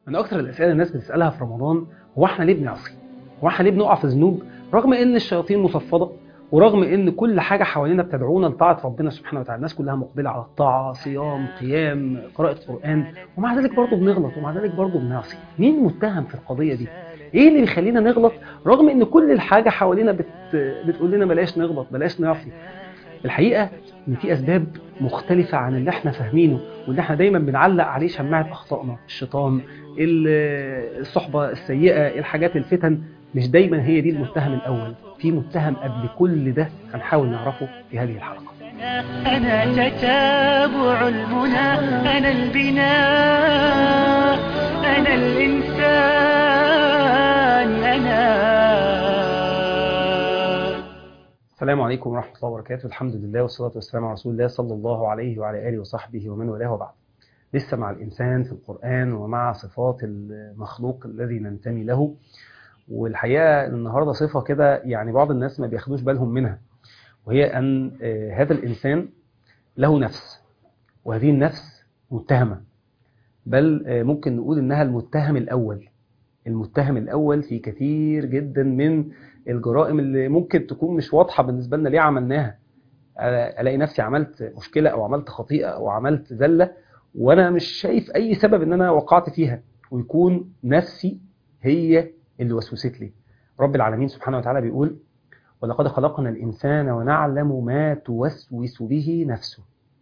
من اكتر الاسئله الناس بتسالها في رمضان هو احنا ليه بنعصي؟ هو احنا ليه بنقع في ذنوب رغم ان الشياطين مصفده ورغم ان كل حاجه حوالينا بتدعونا لطاعه ربنا سبحانه وتعالى الناس كلها مقبله على الطاعه صيام قيام قراءه قران ومع ذلك برضه بنغلط ومع ذلك برضه بنعصي مين متهم في القضيه دي ايه اللي بيخلينا نغلط رغم ان كل الحاجه حوالينا بت... بتقول لنا بلاش نغلط بلاش نعصي الحقيقه ان في اسباب مختلفه عن اللي احنا فاهمينه واللي احنا دايما بنعلق عليه شماعه اخطائنا الشيطان الصحبه السيئه الحاجات الفتن مش دايما هي دي المتهم الاول في متهم قبل كل ده هنحاول نعرفه في هذه الحلقه أنا تتابع المنى أنا البناء أنا الإنسان أنا السلام عليكم ورحمة الله وبركاته الحمد لله والصلاة والسلام على رسول الله صلى الله عليه وعلى آله وصحبه ومن والاه وبعد لسه مع الإنسان في القرآن ومع صفات المخلوق الذي ننتمي له والحقيقة النهاردة صفة كده يعني بعض الناس ما بياخدوش بالهم منها وهي أن هذا الإنسان له نفس وهذه النفس متهمة بل ممكن نقول إنها المتهم الأول المتهم الأول في كثير جدا من الجرائم اللي ممكن تكون مش واضحة بالنسبة لنا ليه عملناها ألاقي نفسي عملت مشكلة أو عملت خطيئة أو عملت زلة وأنا مش شايف أي سبب إن أنا وقعت فيها ويكون نفسي هي اللي وسوست لي رب العالمين سبحانه وتعالى بيقول ولقد خلقنا الإنسان ونعلم ما توسوس به نفسه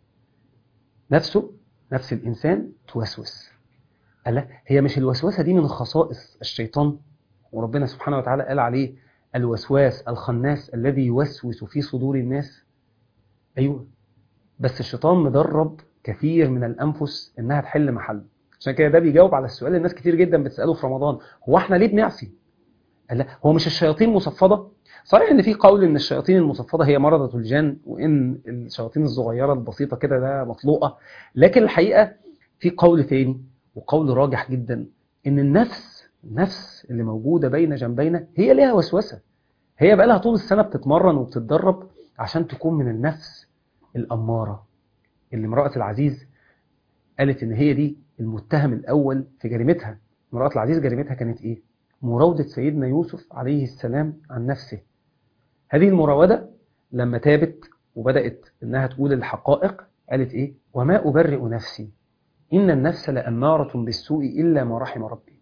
نفسه نفس الإنسان توسوس قال هي مش الوسوسة دي من خصائص الشيطان وربنا سبحانه وتعالى قال عليه الوسواس الخناس الذي يوسوس في صدور الناس أيوة بس الشيطان مدرب كثير من الأنفس إنها تحل محل عشان كده ده بيجاوب على السؤال اللي الناس كتير جدا بتسأله في رمضان هو احنا ليه بنعصي قال لا هو مش الشياطين مصفدة صحيح ان في قول ان الشياطين المصفدة هي مرضة الجان وان الشياطين الصغيرة البسيطة كده ده مطلوقة لكن الحقيقة في قول تاني وقول راجح جدا ان النفس النفس اللي موجودة بين جنبينا هي ليها وسوسة هي بقى لها طول السنة بتتمرن وبتتدرب عشان تكون من النفس الأمارة اللي امرأة العزيز قالت ان هي دي المتهم الأول في جريمتها امرأة العزيز جريمتها كانت ايه مراودة سيدنا يوسف عليه السلام عن نفسه هذه المراودة لما تابت وبدأت انها تقول الحقائق قالت ايه وما أبرئ نفسي إن النفس لأمارة بالسوء إلا ما رحم ربي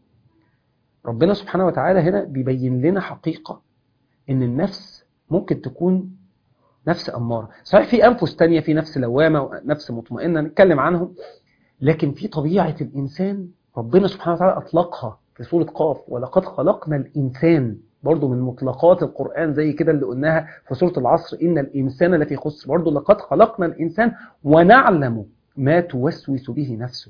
ربنا سبحانه وتعالى هنا بيبين لنا حقيقة إن النفس ممكن تكون نفس أمارة صحيح في أنفس تانية في نفس لوامة ونفس مطمئنة نتكلم عنهم لكن في طبيعة الإنسان ربنا سبحانه وتعالى أطلقها في سورة قاف ولقد خلقنا الإنسان برضو من مطلقات القرآن زي كده اللي قلناها في سورة العصر إن الإنسان لفي خسر برضو لقد خلقنا الإنسان ونعلم ما توسوس به نفسه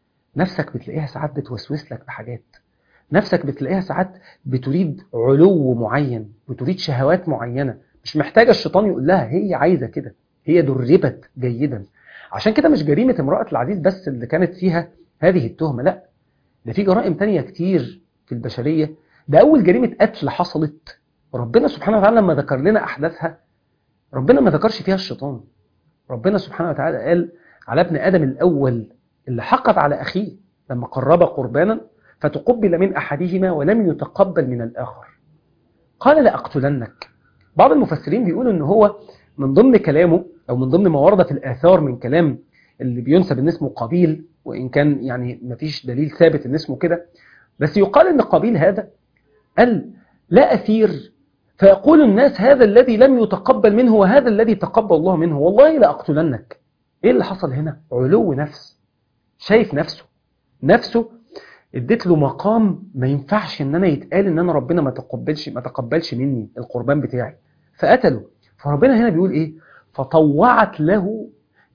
نفسك بتلاقيها ساعات بتوسوس لك بحاجات نفسك بتلاقيها ساعات بتريد علو معين بتريد شهوات معينة مش محتاجة الشيطان يقول لها هي عايزة كده هي دربت جيدا عشان كده مش جريمة امرأة العزيز بس اللي كانت فيها هذه التهمة لا ده في جرائم تانية كتير في البشرية ده أول جريمة قتل حصلت ربنا سبحانه وتعالى لما ذكر لنا أحداثها ربنا ما ذكرش فيها الشيطان ربنا سبحانه وتعالى قال على ابن آدم الأول اللي حقد على أخيه لما قرب قربانا فتقبل من أحدهما ولم يتقبل من الآخر قال لأقتلنك بعض المفسرين بيقولوا أنه هو من ضمن كلامه أو من ضمن ما ورد في الآثار من كلام اللي بينسب ان اسمه قابيل وإن كان يعني مفيش دليل ثابت ان اسمه كده بس يقال ان قابيل هذا قال لا أثير فيقول الناس هذا الذي لم يتقبل منه وهذا الذي تقبل الله منه والله لأقتلنك ايه اللي حصل هنا علو نفس شايف نفسه نفسه اديت له مقام ما ينفعش ان انا يتقال ان انا ربنا ما تقبلش ما تقبلش مني القربان بتاعي فقتله فربنا هنا بيقول ايه فطوعت له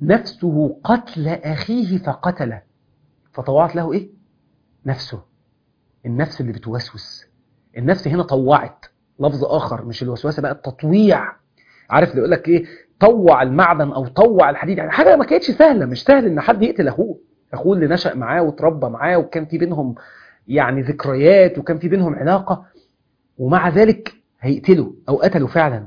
نفسه قتل اخيه فقتله فطوعت له ايه نفسه النفس اللي بتوسوس النفس هنا طوعت لفظ اخر مش الوسوسه بقى التطويع عارف اللي يقول لك ايه طوع المعدن او طوع الحديد يعني حاجه ما كانتش سهله مش سهل ان حد يقتل اخوه اخوه اللي نشأ معاه وتربى معاه وكان في بينهم يعني ذكريات وكان في بينهم علاقه ومع ذلك هيقتله او قتله فعلا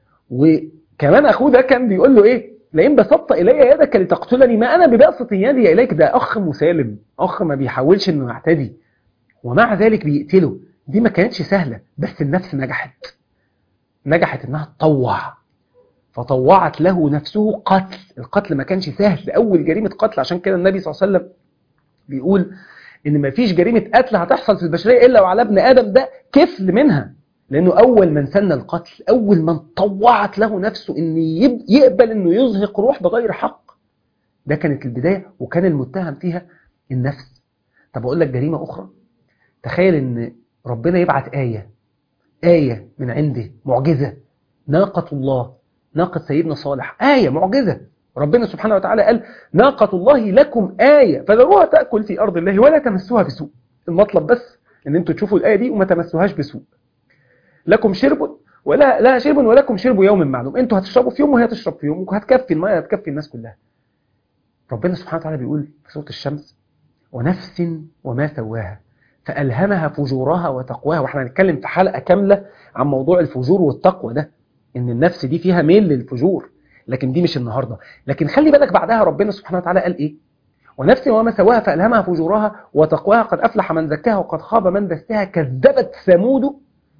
وكمان اخوه ده كان بيقول له ايه لئن بسطت الي يدك لتقتلني ما انا ببسط يدي اليك ده اخ مسالم اخ ما بيحاولش انه يعتدي ومع ذلك بيقتله دي ما كانتش سهلة بس النفس نجحت نجحت انها تطوع فطوعت له نفسه قتل القتل ما كانش سهل اول جريمة قتل عشان كده النبي صلى الله عليه وسلم بيقول ان ما فيش جريمة قتل هتحصل في البشرية الا وعلى ابن ادم ده كفل منها لانه اول من سن القتل اول من طوعت له نفسه ان يب- يقبل انه يزهق روح بغير حق ده كانت البداية وكان المتهم فيها النفس طب اقول لك جريمة اخرى تخيل ان ربنا يبعت آية آية من عنده معجزة ناقة الله ناقة سيدنا صالح آية معجزة ربنا سبحانه وتعالى قال ناقة الله لكم آية فذروها تأكل في أرض الله ولا تمسوها بسوء المطلب بس ان انتوا تشوفوا الآية دي وما تمسوهاش بسوء لكم شرب ولا لا شرب ولكم شرب يوم معلوم انتوا هتشربوا في يوم وهي تشرب في يوم وهتكفي المية هتكفي الناس كلها ربنا سبحانه وتعالى بيقول في سورة الشمس ونفس وما سواها فألهمها فجورها وتقواها واحنا هنتكلم في حلقة كاملة عن موضوع الفجور والتقوى ده ان النفس دي فيها ميل للفجور لكن دي مش النهاردة لكن خلي بالك بعدها ربنا سبحانه وتعالى قال ايه ونفس وما سواها فألهمها فجورها وتقواها قد أفلح من زكاها وقد خاب من دساها كذبت ثمود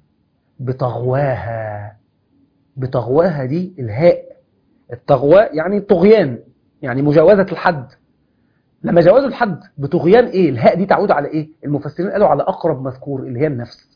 بطغواها بطغواها دي الهاء الطغواء يعني طغيان يعني مجاوزة الحد لما جاوزوا الحد بطغيان ايه الهاء دي تعود على ايه المفسرين قالوا على اقرب مذكور اللي هي النفس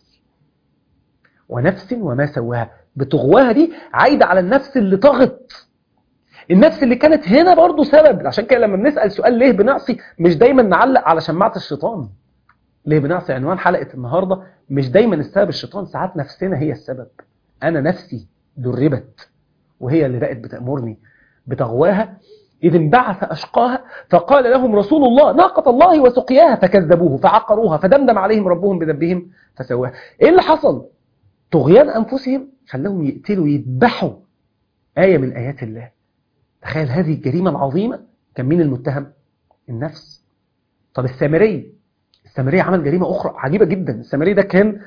ونفس وما سواها بطغواها دي عايدة على النفس اللي طغت النفس اللي كانت هنا برضو سبب عشان كده لما بنسأل سؤال ليه بنعصي مش دايما نعلق على شماعة الشيطان ليه بنعصي عنوان حلقة النهاردة مش دايما السبب الشيطان ساعات نفسنا هي السبب أنا نفسي دربت وهي اللي بقت بتأمرني بتغواها إذ انبعث أشقاها فقال لهم رسول الله ناقة الله وسقياها فكذبوه فعقروها فدمدم عليهم ربهم بذنبهم فسواها إيه اللي حصل؟ طغيان أنفسهم خلاهم يقتلوا يذبحوا آية من آيات الله تخيل هذه الجريمة العظيمة كان مين المتهم؟ النفس طب السامري السامري عمل جريمة أخرى عجيبة جدا السامري ده كان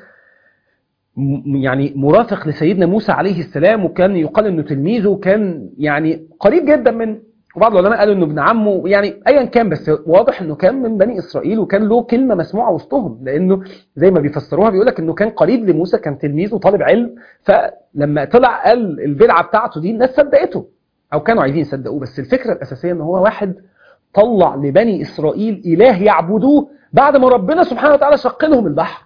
م- يعني مرافق لسيدنا موسى عليه السلام وكان يقال انه تلميذه وكان يعني قريب جدا من وبعض العلماء قالوا انه ابن عمه يعني ايا كان بس واضح انه كان من بني اسرائيل وكان له كلمه مسموعه وسطهم لانه زي ما بيفسروها بيقول لك انه كان قريب لموسى كان تلميذ وطالب علم فلما طلع قال البدعه بتاعته دي الناس صدقته او كانوا عايزين يصدقوه بس الفكره الاساسيه ان هو واحد طلع لبني اسرائيل اله يعبدوه بعد ما ربنا سبحانه وتعالى شق لهم البحر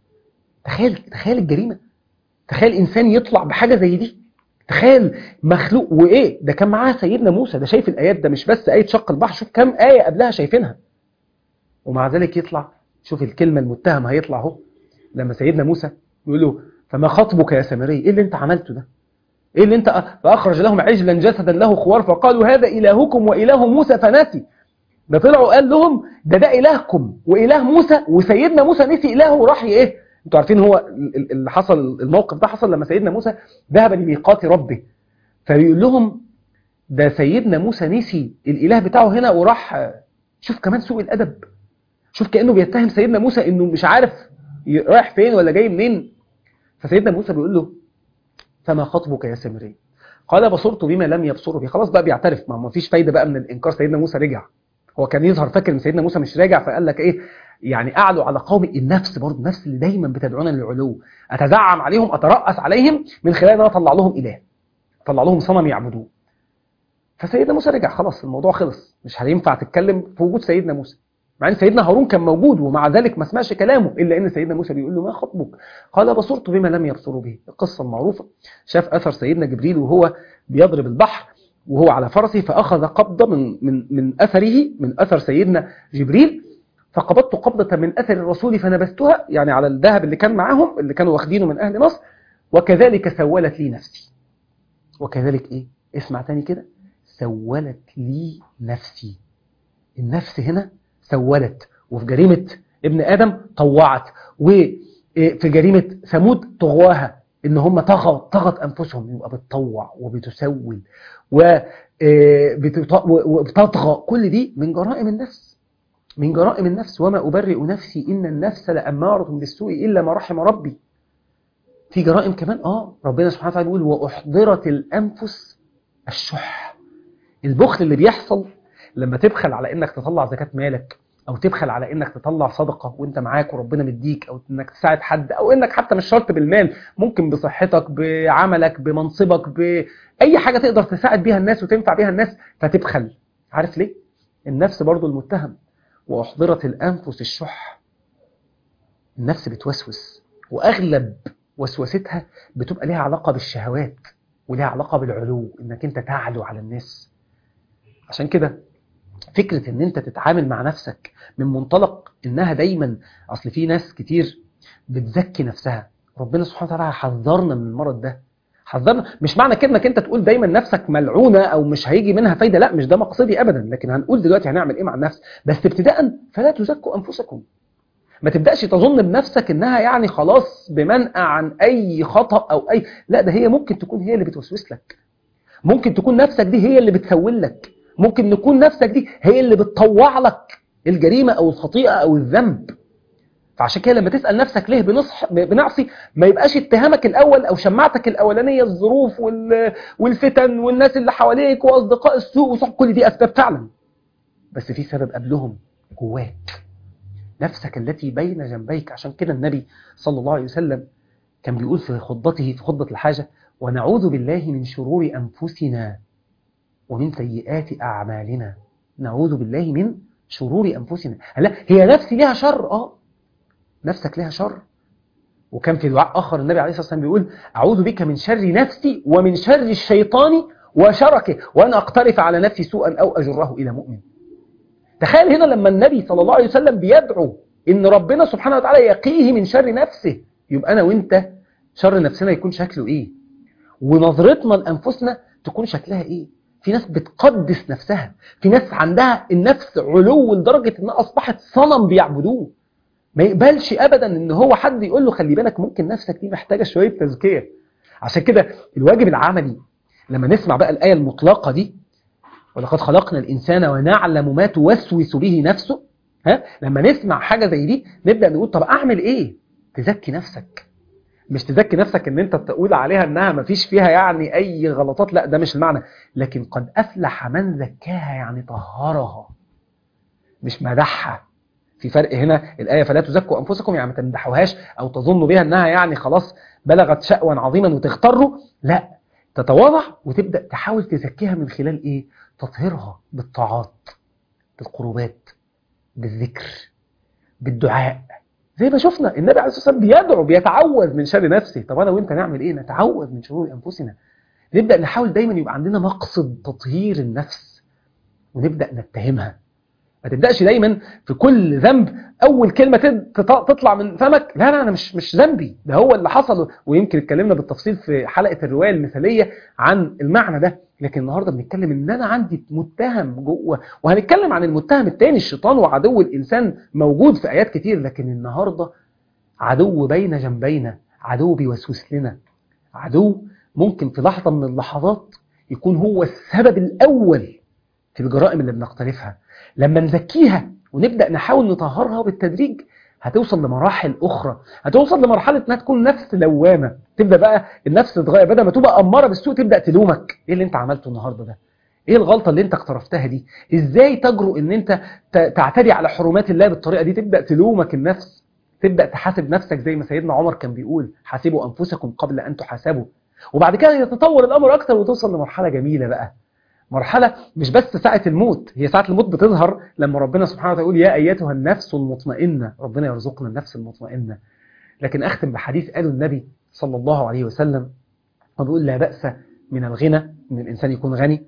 تخيل تخيل الجريمه تخيل انسان يطلع بحاجه زي دي تخيل مخلوق وايه ده كان معاه سيدنا موسى ده شايف الايات ده مش بس ايه شق البحر شوف كم ايه قبلها شايفينها ومع ذلك يطلع شوف الكلمه المتهم هيطلع اهو لما سيدنا موسى يقول له فما خطبك يا سامري ايه اللي انت عملته ده ايه اللي انت فاخرج لهم عجلا جسدا له خوار فقالوا هذا الهكم واله موسى فنسي ده طلعوا قال لهم ده ده الهكم واله موسى وسيدنا موسى نسي الهه وراح ايه انتوا عارفين هو ال- ال- اللي حصل الموقف ده حصل لما سيدنا موسى ذهب لميقات ربه فبيقول لهم ده سيدنا موسى نسي الاله بتاعه هنا وراح شوف كمان سوء الادب شوف كانه بيتهم سيدنا موسى انه مش عارف ي- رايح فين ولا جاي منين فسيدنا موسى بيقول له فما خطبك يا سامري قال بصرت بما لم يبصروا به خلاص بقى بيعترف ما ما فيش فايده بقى من الانكار سيدنا موسى رجع هو كان يظهر فاكر ان سيدنا موسى مش راجع فقال لك ايه يعني اعلوا على قوم النفس برضه النفس اللي دايما بتدعونا للعلو اتزعم عليهم اترأس عليهم من خلال ان انا اطلع لهم اله اطلع لهم صنم يعبدوه فسيدنا موسى رجع خلاص الموضوع خلص مش هينفع تتكلم في وجود سيدنا موسى مع ان سيدنا هارون كان موجود ومع ذلك ما سمعش كلامه الا ان سيدنا موسى بيقول له ما خطبك قال بصرت بما لم يبصروا به القصه المعروفه شاف اثر سيدنا جبريل وهو بيضرب البحر وهو على فرسه فاخذ قبضه من من من اثره من اثر سيدنا جبريل فقبضت قبضه من اثر الرسول فنبذتها يعني على الذهب اللي كان معاهم اللي كانوا واخدينه من اهل مصر وكذلك سولت لي نفسي وكذلك ايه اسمع تاني كده سولت لي نفسي النفس هنا سولت وفي جريمة ابن آدم طوعت وفي جريمة ثمود طغواها ان هم طغوا طغت انفسهم يبقى بتطوع وبتسول وبتط- وبتطغى كل دي من جرائم النفس من جرائم النفس وما أبرئ نفسي إن النفس لأمارة بالسوء إلا ما رحم ربي في جرائم كمان آه ربنا سبحانه وتعالى بيقول وأحضرت الأنفس الشح البخل اللي بيحصل لما تبخل على إنك تطلع زكاة مالك او تبخل على انك تطلع صدقه وانت معاك وربنا مديك او انك تساعد حد او انك حتى مش شرط بالمال ممكن بصحتك بعملك بمنصبك باي حاجه تقدر تساعد بيها الناس وتنفع بيها الناس فتبخل عارف ليه النفس برضو المتهم واحضرت الانفس الشح النفس بتوسوس واغلب وسوستها بتبقى ليها علاقه بالشهوات وليها علاقه بالعلو انك انت تعلو على الناس عشان كده فكره ان انت تتعامل مع نفسك من منطلق انها دايما اصل في ناس كتير بتزكي نفسها ربنا سبحانه وتعالى حذرنا من المرض ده حذرنا مش معنى كده انك انت تقول دايما نفسك ملعونه او مش هيجي منها فايده لا مش ده مقصدي ابدا لكن هنقول دلوقتي هنعمل ايه مع النفس بس ابتداء فلا تزكوا انفسكم ما تبداش تظن بنفسك انها يعني خلاص بمنأى عن اي خطأ او اي لا ده هي ممكن تكون هي اللي بتوسوس لك ممكن تكون نفسك دي هي اللي بتسول لك ممكن نكون نفسك دي هي اللي بتطوع لك الجريمة او الخطيئة او الذنب فعشان كده لما تسأل نفسك ليه بنصح بنعصي ما يبقاش اتهامك الاول او شماعتك الاولانية الظروف وال... والفتن والناس اللي حواليك واصدقاء السوء وصح كل دي اسباب فعلا بس في سبب قبلهم جواك نفسك التي بين جنبيك عشان كده النبي صلى الله عليه وسلم كان بيقول في خطبته في خطبة الحاجة ونعوذ بالله من شرور أنفسنا ومن سيئات أعمالنا نعوذ بالله من شرور أنفسنا لا هي نفسي لها شر آه نفسك لها شر وكان في دعاء آخر النبي عليه الصلاة والسلام بيقول أعوذ بك من شر نفسي ومن شر الشيطان وشركه وأن أقترف على نفسي سوءا أو أجره إلى مؤمن تخيل هنا لما النبي صلى الله عليه وسلم بيدعو ان ربنا سبحانه وتعالى يقيه من شر نفسه يبقى انا وانت شر نفسنا يكون شكله ايه ونظرتنا لانفسنا تكون شكلها ايه في ناس بتقدس نفسها في ناس عندها النفس علو لدرجة انها اصبحت صنم بيعبدوه ما يقبلش ابدا ان هو حد يقول له خلي بالك ممكن نفسك دي محتاجة شوية تزكية عشان كده الواجب العملي لما نسمع بقى الآية المطلقة دي ولقد خلقنا الإنسان ونعلم ما توسوس به نفسه ها لما نسمع حاجة زي دي نبدأ نقول طب أعمل إيه تزكي نفسك مش تزكي نفسك ان انت تقول عليها انها ما فيش فيها يعني اي غلطات لا ده مش المعنى لكن قد افلح من زكاها يعني طهرها مش مدحها في فرق هنا الآية فلا تزكوا أنفسكم يعني ما تمدحوهاش أو تظنوا بها أنها يعني خلاص بلغت شأوا عظيما وتغتروا لا تتواضع وتبدأ تحاول تزكيها من خلال إيه تطهيرها بالطاعات بالقربات بالذكر بالدعاء زي ما شفنا النبي عليه الصلاة والسلام بيدعو بيتعوذ من شر نفسه طب أنا وإنت نعمل إيه نتعوذ من شرور أنفسنا نبدأ نحاول دايما يبقى عندنا مقصد تطهير النفس ونبدأ نتهمها ما تبدأش دايما في كل ذنب أول كلمة تطلع من فمك لا لا أنا مش مش ذنبي ده هو اللي حصل ويمكن اتكلمنا بالتفصيل في حلقة الرواية المثالية عن المعنى ده لكن النهاردة بنتكلم ان انا عندي متهم جوه وهنتكلم عن المتهم التاني الشيطان وعدو الانسان موجود في ايات كتير لكن النهاردة عدو بين جنبينا عدو بيوسوس لنا عدو ممكن في لحظة من اللحظات يكون هو السبب الاول في الجرائم اللي بنقترفها لما نزكيها ونبدأ نحاول نطهرها بالتدريج هتوصل لمراحل أخرى هتوصل لمرحلة انها تكون نفس لوامة تبدأ بقى النفس تتغير بدل ما تبقى أمارة بالسوء تبدأ تلومك ايه اللي انت عملته النهاردة ده ايه الغلطة اللي انت اقترفتها دي ازاي تجرؤ ان انت تعتدي على حرمات الله بالطريقة دي تبدأ تلومك النفس تبدأ تحاسب نفسك زي ما سيدنا عمر كان بيقول حاسبوا أنفسكم قبل أن تحاسبوا وبعد كده يتطور الأمر أكتر وتوصل لمرحلة جميلة بقى مرحلة مش بس ساعة الموت هي ساعة الموت بتظهر لما ربنا سبحانه وتعالى يقول يا أيتها النفس المطمئنة ربنا يرزقنا النفس المطمئنة لكن أختم بحديث قاله النبي صلى الله عليه وسلم وبيقول لا بأس من الغنى ان الإنسان يكون غني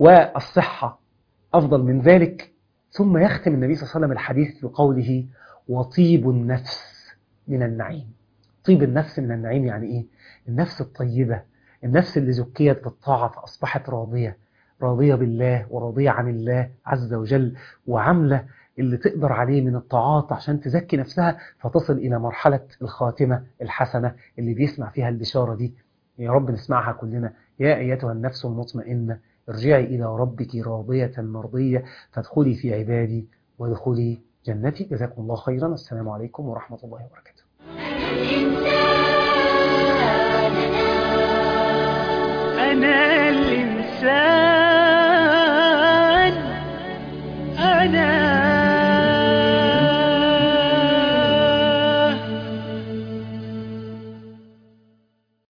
والصحة أفضل من ذلك ثم يختم النبي صلى الله عليه وسلم الحديث بقوله وطيب النفس من النعيم طيب النفس من النعيم يعني إيه؟ النفس الطيبة النفس اللي زكيت بالطاعة فأصبحت راضية راضية بالله وراضية عن الله عز وجل وعاملة اللي تقدر عليه من الطاعات عشان تزكي نفسها فتصل إلى مرحلة الخاتمة الحسنة اللي بيسمع فيها البشارة دي يا رب نسمعها كلنا يا أيتها النفس المطمئنة ارجعي إلى ربك راضية مرضية فادخلي في عبادي وادخلي جنتي جزاكم الله خيرا السلام عليكم ورحمة الله وبركاته أنا الإنسان